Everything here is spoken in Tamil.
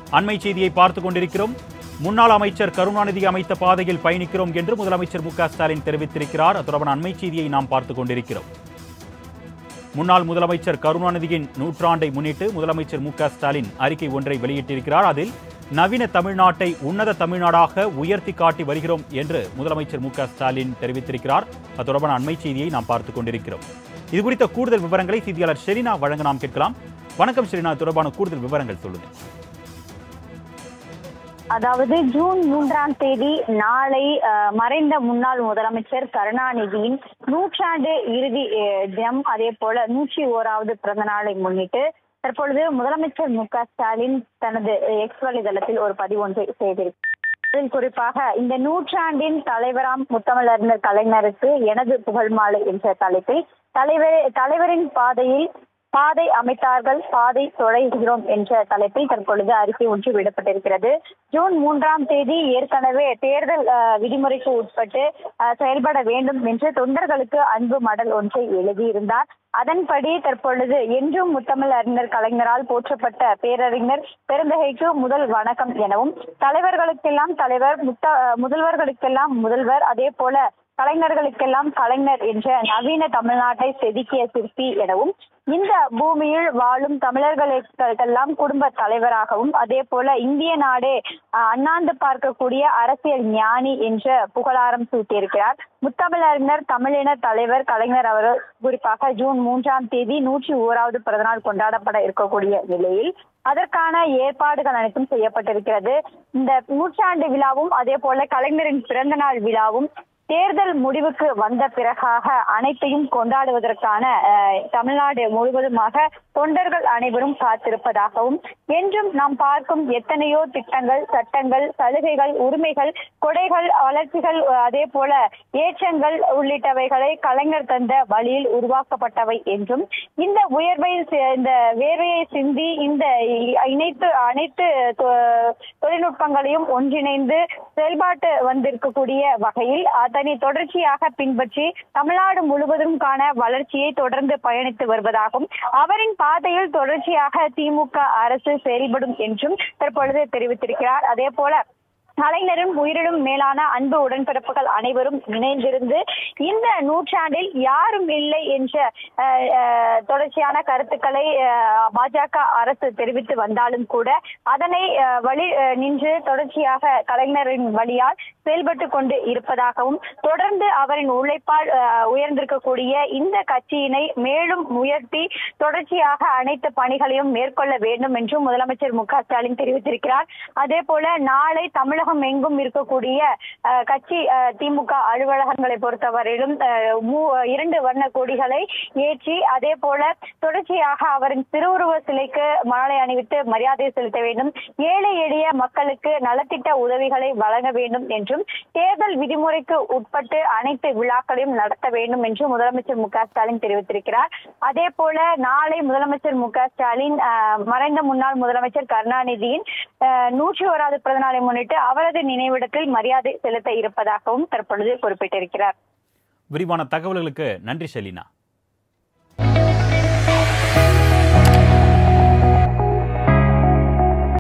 அண்மை செய்தியை பார்த்துக் கொண்டிருக்கிறோம் முன்னாள் அமைச்சர் கருணாநிதி அமைத்த பாதையில் பயணிக்கிறோம் என்று முதலமைச்சர் மு க ஸ்டாலின் தெரிவித்திருக்கிறார் அது தொடர்பான அண்மை செய்தியை நாம் பார்த்துக் கொண்டிருக்கிறோம் முன்னாள் முதலமைச்சர் கருணாநிதியின் நூற்றாண்டை முன்னிட்டு முதலமைச்சர் மு க ஸ்டாலின் அறிக்கை ஒன்றை வெளியிட்டிருக்கிறார் அதில் நவீன தமிழ்நாட்டை உன்னத தமிழ்நாடாக உயர்த்தி காட்டி வருகிறோம் என்று முதலமைச்சர் மு க ஸ்டாலின் தெரிவித்திருக்கிறார் அது தொடர்பான அண்மை செய்தியை நாம் பார்த்துக் கொண்டிருக்கிறோம் இது குறித்த கூடுதல் விவரங்களை செய்தியாளர் ஷெரினா வழங்க நாம் கேட்கலாம் வணக்கம் ஷெரினா இது தொடர்பான கூடுதல் விவரங்கள் சொல்லுங்க அதாவது ஜூன் மூன்றாம் தேதி நாளை அஹ், மறைந்த முன்னாள் முதலமைச்சர் கருணாநிதியின் நூற்றாண்டு இறுதி அஹ், தினம் அதே போல நூற்றி ஓராவது பிறந்த நாளை முன்னிட்டு தற்பொழுது முதலமைச்சர் மு க ஸ்டாலின் தனது எக்ஸ் வலைதளத்தில் ஒரு பதிவு ஒன்றை செய்திருக்கிறார் அதில் குறிப்பாக இந்த நூற்றாண்டின் தலைவராம் முத்தமிழறிஞர் கலைஞருக்கு எனது புகழ் மாலை என்ற தலைப்பில் தலைவர் தலைவரின் பாதையில் பாதை அமைத்தார்கள் பாதை தொலைகிறோம் என்ற தலைப்பில் தற்பொழுது அறிக்கை ஒன்று விடப்பட்டிருக்கிறது ஜூன் மூன்றாம் தேதி ஏற்கனவே தேர்தல் அஹ், விதிமுறைக்கு உட்பட்டு அஹ், செயல்பட வேண்டும் என்று தொண்டர்களுக்கு அன்பு மடல் ஒன்றை எழுதியிருந்தார் அதன்படி தற்பொழுது என்றும் முத்தமிழ் அறிஞர் கலைஞரால் போற்றப்பட்ட பேரறிஞர் பெருந்தகைக்கு முதல் வணக்கம் எனவும் தலைவர்களுக்கெல்லாம் தலைவர் முத்த முதல்வர்களுக்கெல்லாம் முதல்வர் அதே போல கலைஞர்களுக்கெல்லாம் கலைஞர் என்ற நவீன தமிழ்நாட்டை செதுக்கிய சிற்பி எனவும் இந்த பூமியில் வாழும் தமிழர்களுக்கெல்லாம் குடும்ப தலைவராகவும் அதே போல இந்திய நாடே அஹ், அண்ணாந்து பார்க்கக்கூடிய அரசியல் ஞானி என்ற புகழாரம் சூட்டியிருக்கிறார் முத்தமிழறிஞர் தமிழின தலைவர் கலைஞர் அவர்கள் குறிப்பாக ஜூன் மூன்றாம் தேதி நூற்றி ஓராவது பிறந்தநாள் கொண்டாடப்பட இருக்கக்கூடிய நிலையில் அதற்கான ஏற்பாடுகள் அனைத்தும் செய்யப்பட்டிருக்கிறது இந்த நூற்றாண்டு விழாவும் அதே போல கலைஞரின் பிறந்த நாள் விழாவும் தேர்தல் முடிவுக்கு வந்த பிறகாக அனைத்தையும் கொண்டாடுவதற்கான அஹ், தமிழ்நாடு முழுவதுமாக தொண்டர்கள் அனைவரும் காத்திருப்பதாகவும் என்றும் நாம் பார்க்கும் எத்தனையோ திட்டங்கள் சட்டங்கள் சலுகைகள் உரிமைகள் கொடைகள் வளர்ச்சிகள் அஹ், அதே போல ஏற்றங்கள் உள்ளிட்டவைகளை கலைஞர் தந்த வழியில் உருவாக்கப்பட்டவை என்றும் இந்த உயர்வை சி- இந்த வேர்வையை சிந்தி இந்த இ- இணைத்து அனைத்து தொ- தொழில்நுட்பங்களையும் ஒன்றிணைந்து செயல்பாட்டு வந்திருக்கக்கூடிய வகையில் அதனை தொடர்ச்சியாக பின்பற்றி தமிழ்நாடு முழுவதும் காண வளர்ச்சியை தொடர்ந்து பயணித்து வருவதாகவும் அவரின் பாதையில் தொடர்ச்சியாக திமுக அரசு செயல்படும் என்றும் தற்பொழுது தெரிவித்திருக்கிறார் அதே போல கலைஞரும் உயிரினும் மேலான அன்பு உடன்பிறப்புகள் அனைவரும் இணைந்திருந்து இந்த நூற்றாண்டில் யாரும் இல்லை என்ற அஹ், அஹ், தொடர்ச்சியான கருத்துக்களை அஹ், பாஜக அரசு தெரிவித்து வந்தாலும் கூட அதனை அஹ், வழி அஹ், நின்று தொடர்ச்சியாக கலைஞரின் வழியால் செயல்பட்டு கொண்டு இருப்பதாகவும் தொடர்ந்து அவரின் உழைப்பால் அஹ், உயர்ந்திருக்கக்கூடிய இந்த கட்சியினை மேலும் உயர்த்தி தொடர்ச்சியாக அனைத்து பணிகளையும் மேற்கொள்ள வேண்டும் என்றும் முதலமைச்சர் மு க ஸ்டாலின் தெரிவித்திருக்கிறார் அதே போல நாளை தமிழகம் எங்கும் இருக்கக்கூடிய அஹ், கட்சி அஹ், திமுக அலுவலகங்களை பொறுத்தவரையிலும் அஹ், மூ- இரண்டு வண்ண கொடிகளை ஏற்றி அதே போல தொடர்ச்சியாக அவரின் திருவுருவ சிலைக்கு மாலை அணிவித்து மரியாதை செலுத்த வேண்டும் ஏழை எளிய மக்களுக்கு நலத்திட்ட உதவிகளை வழங்க வேண்டும் என்றும் தேர்தல் விதிமுறைக்கு உட்பட்டு அனைத்து விழாக்களையும் நடத்த வேண்டும் என்று முதலமைச்சர் மு க ஸ்டாலின் தெரிவித்திருக்கிறார் அதே போல நாளை முதலமைச்சர் மு க ஸ்டாலின் அஹ், மறைந்த முன்னாள் முதலமைச்சர் கருணாநிதியின் அஹ், நூற்றி ஓராவது பிறந்த நாளை முன்னிட்டு அவரது நினைவிடத்தில் மரியாதை செலுத்த இருப்பதாகவும் தற்பொழுது குறிப்பிட்டிருக்கிறார் விரிவான தகவல்களுக்கு நன்றி ஷெலினா